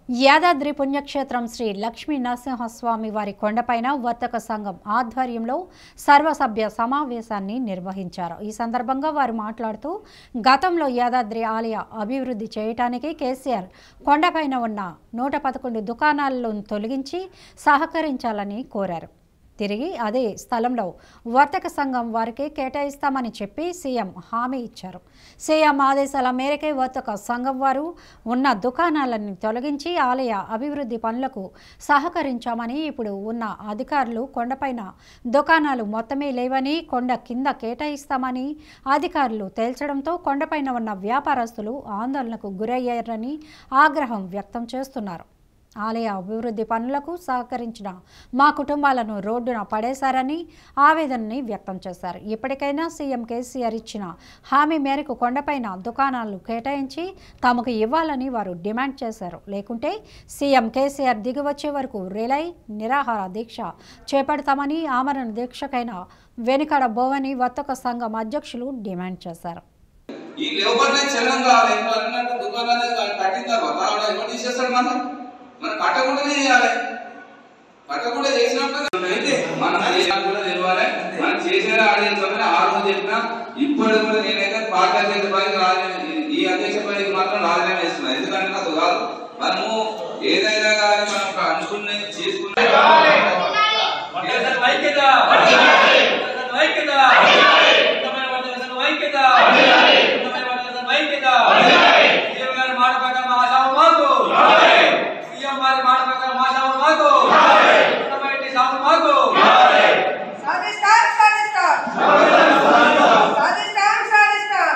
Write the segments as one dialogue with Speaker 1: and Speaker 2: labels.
Speaker 1: యాదాద్రి పుణ్యక్షేత్రం శ్రీ లక్ష్మీ నరసింహస్వామి వారి కొండపైన వర్తక సంఘం ఆధ్వర్యంలో సర్వసభ్య సమావేశాన్ని నిర్వహించారు ఈ సందర్భంగా వారు మాట్లాడుతూ గతంలో యాదాద్రి ఆలయ అభివృద్ధి చేయటానికి కేసీఆర్ కొండపైన ఉన్న నూట పదకొండు దుకాణాలను తొలగించి సహకరించాలని కోరారు తిరిగి అదే స్థలంలో వర్తక సంఘం వారికి కేటాయిస్తామని చెప్పి సీఎం హామీ ఇచ్చారు సీఎం ఆదేశాల మేరకే వర్తక సంఘం వారు ఉన్న దుకాణాలను తొలగించి ఆలయ అభివృద్ధి పనులకు సహకరించామని ఇప్పుడు ఉన్న అధికారులు కొండపైన దుకాణాలు మొత్తమే లేవని కొండ కింద కేటాయిస్తామని అధికారులు తేల్చడంతో కొండపైన ఉన్న వ్యాపారస్తులు ఆందోళనకు గురయ్యారని ఆగ్రహం వ్యక్తం చేస్తున్నారు ఆలయ అభివృద్ధి పనులకు సహకరించిన మా కుటుంబాలను రోడ్డున పడేశారని ఆవేదనని వ్యక్తం చేశారు ఇప్పటికైనా సీఎం కేసీఆర్ ఇచ్చిన హామీ మేరకు కొండపైన దుకాణాలు కేటాయించి తమకు ఇవ్వాలని వారు డిమాండ్ చేశారు లేకుంటే సీఎం కేసీఆర్ దిగివచ్చే వరకు రిలై నిరాహార దీక్ష చేపడతామని ఆమరణ దీక్షకైనా వెనుకడ బోవని వర్తక సంఘం అధ్యక్షులు డిమాండ్ చేశారు
Speaker 2: ఈ లేబర్నే చెల్లం కావాలి ఇప్పుడు అన్నట్టు దుకాణాలు కట్టిన తర్వాత ఆవిడ ఎవరు తీసేస్తాడు మనం మనం కట్టకుండానే చేయాలి కట్టకుండా చేసినప్పుడు అయితే మనం చేసినా కూడా తెలియాలి మనం చేసిన ఆడియన్స్ ఆ రోజు చెప్పినా ఇప్పుడు కూడా నేనైతే పార్టీ అధ్యక్ష పదవికి రాజీనామా ఈ అధ్యక్ష పదవికి మాత్రం రాజీనామా చేస్తున్నా ఎందుకంటే నాకు కాదు మనము ఏదైనా కానీ మనం ఒక అనుకున్నది చేసుకున్న
Speaker 3: వందల ఐక్యత వందల ఐక్యత వందల వందల ఐక్యత వందల వందల ఐక్యత సీఎం గారి మాట ప్రకారం మా సాగు మాకు సీఎం గారి మాట ప్రకారం మా సాగు మాకు వందల సాగు మాకు
Speaker 4: సాధిస్తాం సాధిస్తాం సాధిస్తాం సాధిస్తాం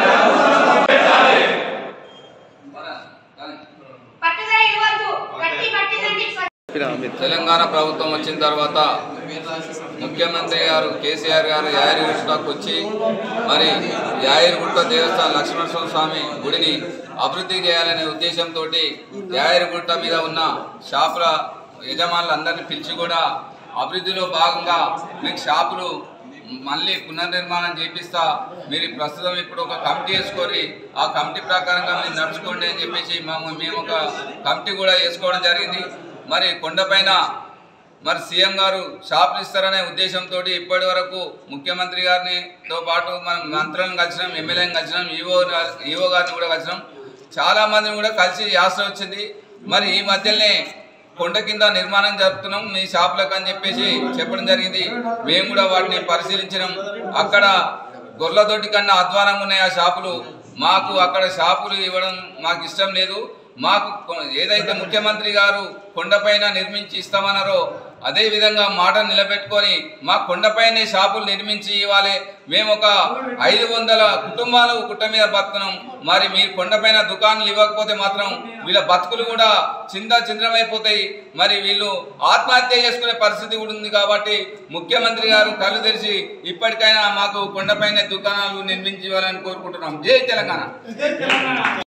Speaker 2: మన కానీ
Speaker 5: పట్టుదల ఇవ్వద్దు గట్టి పట్టిందండి
Speaker 2: తెలంగాణ ప్రభుత్వం వచ్చిన తర్వాత ముఖ్యమంత్రి గారు కేసీఆర్ గారు యాదగిరిగుట్టకు వచ్చి మరి యాదగిరిగుట్ట దేవస్థానం లక్ష్మణస్వామి స్వామి గుడిని అభివృద్ధి చేయాలనే ఉద్దేశంతో యాదగిరిగుట్ట మీద ఉన్న షాపుల యజమానులందరినీ పిలిచి కూడా అభివృద్ధిలో భాగంగా మీకు షాపులు మళ్ళీ పునర్నిర్మాణం చేపిస్తా మీరు ప్రస్తుతం ఇప్పుడు ఒక కమిటీ వేసుకొని ఆ కమిటీ ప్రకారంగా మీరు నడుచుకోండి అని చెప్పేసి మేము మేము ఒక కమిటీ కూడా వేసుకోవడం జరిగింది మరి కొండపైన మరి సీఎం గారు షాపులు ఇస్తారనే ఉద్దేశంతో ఇప్పటి వరకు ముఖ్యమంత్రి గారిని తో పాటు మనం మంత్రులను కలిసినాం ఎమ్మెల్యేని కలిసినాం ఈవో ఈవో గారిని కూడా కలిసినాం చాలా మందిని కూడా కలిసి యాస వచ్చింది మరి ఈ మధ్యలోనే కొండ కింద నిర్మాణం జరుపుతున్నాం మీ షాపులకు అని చెప్పేసి చెప్పడం జరిగింది మేము కూడా వాటిని పరిశీలించినాం అక్కడ గొర్రెలతోటి కన్నా అధ్వానంగా ఉన్నాయి ఆ షాపులు మాకు అక్కడ షాపులు ఇవ్వడం మాకు ఇష్టం లేదు మాకు కొ- ఏదైతే ముఖ్యమంత్రి గారు కొండపైన నిర్మించి ఇస్తామన్నారో అదే విధంగా మాట నిలబెట్టుకొని మా కొండపైనే షాపులు నిర్మించి ఇవ్వాలి మేము ఒక ఐదు వందల కుటుంబాలు గుట్ట మీద బతున్నాం మరి మీరు కొండపైన దుకాణాలు ఇవ్వకపోతే మాత్రం వీళ్ళ బతుకులు కూడా చింద చింద్రమైపోతాయి మరి వీళ్ళు ఆత్మహత్య చేసుకునే పరిస్థితి కూడా ఉంది కాబట్టి ముఖ్యమంత్రి గారు కళ్ళు తెరిచి ఇప్పటికైనా మాకు కొండపైన దుకాణాలు నిర్మించి ఇవ్వాలని కోరుకుంటున్నాం జై తెలంగాణ